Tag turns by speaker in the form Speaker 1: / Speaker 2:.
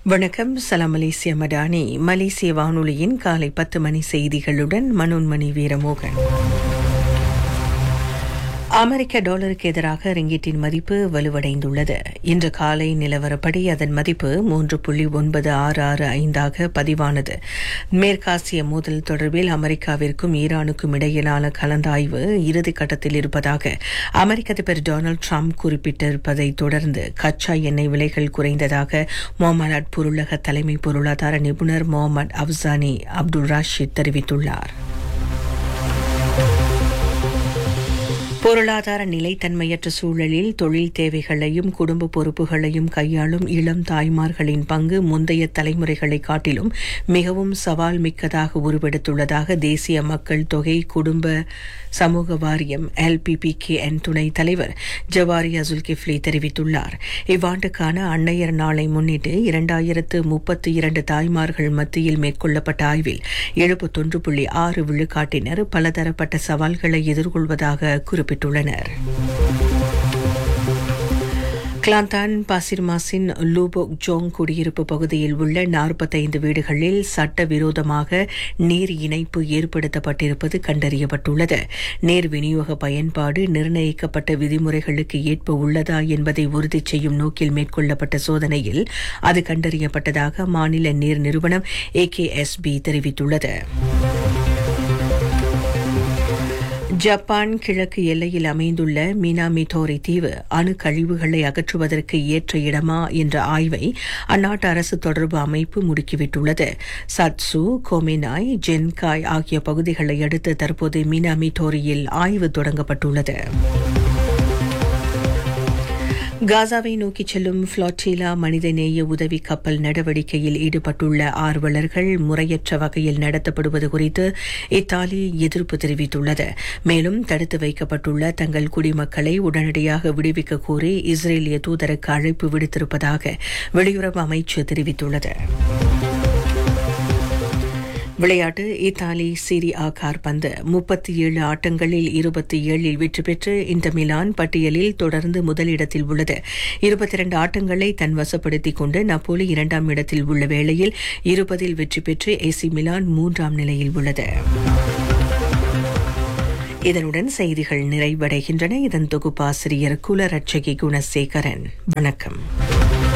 Speaker 1: வணக்கம் சலாம் மலேசிய மடானி மலேசிய வானொலியின் காலை பத்து மணி செய்திகளுடன் மனோன்மணி வீரமோகன் அமெரிக்க டாலருக்கு எதிராக ரிங்கிட்டின் மதிப்பு வலுவடைந்துள்ளது இன்று காலை நிலவரப்படி அதன் மதிப்பு மூன்று புள்ளி ஒன்பது ஆறு ஆறு ஐந்தாக பதிவானது மேற்காசிய மோதல் தொடர்பில் அமெரிக்காவிற்கும் ஈரானுக்கும் இடையிலான கலந்தாய்வு இறுதிக்கட்டத்தில் இருப்பதாக அமெரிக்க அதிபர் டொனால்டு ட்ரம்ப் குறிப்பிட்டிருப்பதை தொடர்ந்து கச்சா எண்ணெய் விலைகள் குறைந்ததாக மொஹமட் பொருளக தலைமை பொருளாதார நிபுணர் முகமது அப்சானி அப்துல் ராஷித் தெரிவித்துள்ளார் பொருளாதார நிலைத்தன்மையற்ற சூழலில் தொழில் தேவைகளையும் குடும்ப பொறுப்புகளையும் கையாளும் இளம் தாய்மார்களின் பங்கு முந்தைய தலைமுறைகளை காட்டிலும் மிகவும் சவால் மிக்கதாக உருவெடுத்துள்ளதாக தேசிய மக்கள் தொகை குடும்ப சமூக வாரியம் எல்பிபிகேஎன் துணைத் தலைவர் ஜவாரி அசுல் கிஃப்லி தெரிவித்துள்ளார் இவ்வாண்டுக்கான அன்னையர் நாளை முன்னிட்டு இரண்டாயிரத்து முப்பத்தி இரண்டு தாய்மார்கள் மத்தியில் மேற்கொள்ளப்பட்ட ஆய்வில் எழுபத்தொன்று புள்ளி ஆறு விழுக்காட்டினர் பலதரப்பட்ட சவால்களை எதிர்கொள்வதாக குறிப்பிட்டார் குறிப்பிட்டுள்ளனர் கிளாந்தான் பாசிர்மாசின் லூபோக் ஜோங் குடியிருப்பு பகுதியில் உள்ள நாற்பத்தைந்து வீடுகளில் சட்டவிரோதமாக நீர் இணைப்பு ஏற்படுத்தப்பட்டிருப்பது கண்டறியப்பட்டுள்ளது நீர் விநியோக பயன்பாடு நிர்ணயிக்கப்பட்ட விதிமுறைகளுக்கு ஏற்ப உள்ளதா என்பதை உறுதி செய்யும் நோக்கில் மேற்கொள்ளப்பட்ட சோதனையில் அது கண்டறியப்பட்டதாக மாநில நீர் நிறுவனம் ஏகேஎஸ்பி தெரிவித்துள்ளது ஜப்பான் கிழக்கு எல்லையில் அமைந்துள்ள மினாமிதோரி தீவு அணு கழிவுகளை அகற்றுவதற்கு ஏற்ற இடமா என்ற ஆய்வை அந்நாட்டு அரசு தொடர்பு அமைப்பு முடுக்கிவிட்டுள்ளது சட்சு கோமினாய் ஜென்காய் ஆகிய பகுதிகளை அடுத்து தற்போது மினாமிதோரியில் ஆய்வு தொடங்கப்பட்டுள்ளது காசாவை நோக்கி செல்லும் ஃபிளாட்டிலா மனிதநேய உதவி கப்பல் நடவடிக்கையில் ஈடுபட்டுள்ள ஆர்வலர்கள் முறையற்ற வகையில் நடத்தப்படுவது குறித்து இத்தாலி எதிர்ப்பு தெரிவித்துள்ளது மேலும் தடுத்து வைக்கப்பட்டுள்ள தங்கள் குடிமக்களை உடனடியாக விடுவிக்க கோரி இஸ்ரேலிய தூதருக்கு அழைப்பு விடுத்திருப்பதாக வெளியுறவு அமைச்சு தெரிவித்துள்ளது விளையாட்டு இத்தாலி சிரி ஆ கார்பந்து முப்பத்தி ஏழு ஆட்டங்களில் இருபத்தி ஏழில் வெற்றி பெற்று இந்த மிலான் பட்டியலில் தொடர்ந்து முதலிடத்தில் உள்ளது இருபத்தி இரண்டு ஆட்டங்களை தன் வசப்படுத்திக் கொண்டு நப்போலி இரண்டாம் இடத்தில் உள்ள வேளையில் இருபதில் வெற்றி பெற்று ஏசி மிலான் மூன்றாம் நிலையில் உள்ளது இதனுடன் செய்திகள் நிறைவடைகின்றன இதன் தொகுப்பாசிரியர் குலரட்சகி குணசேகரன் வணக்கம்